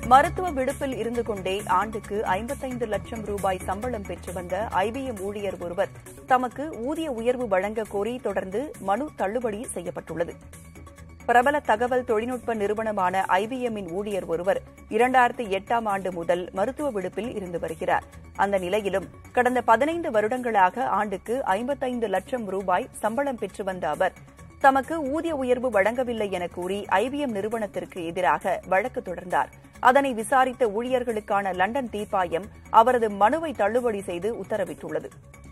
மருத்துவ விடுப்பில் இருந்து கொண்டே ஆண்டுக்கு ஐம்பத்தைந்து லட்சம் ரூபாய் சம்பளம் பெற்று வந்த ஐபிஎம் ஊழியர் ஒருவர் தமக்கு ஊதிய உயர்வு வழங்க கோரி தொடர்ந்து மனு தள்ளுபடி செய்யப்பட்டுள்ளது பிரபல தகவல் தொழில்நுட்ப நிறுவனமான ஐபிஎம்மின் ஊழியர் ஒருவர் இரண்டாயிரத்தி எட்டாம் ஆண்டு முதல் மருத்துவ விடுப்பில் இருந்து வருகிறார் அந்த நிலையிலும் கடந்த பதினைந்து வருடங்களாக ஆண்டுக்கு ஐம்பத்தைந்து லட்சம் ரூபாய் சம்பளம் பெற்று வந்த அவர் தமக்கு ஊதிய உயர்வு வழங்கவில்லை என கூறி ஐபிஎம் நிறுவனத்திற்கு எதிராக வழக்கு தொடர்ந்தார் அதனை விசாரித்த ஊழியர்களுக்கான லண்டன் தீர்ப்பாயம் அவரது மனுவை தள்ளுபடி செய்து உத்தரவிட்டுள்ளது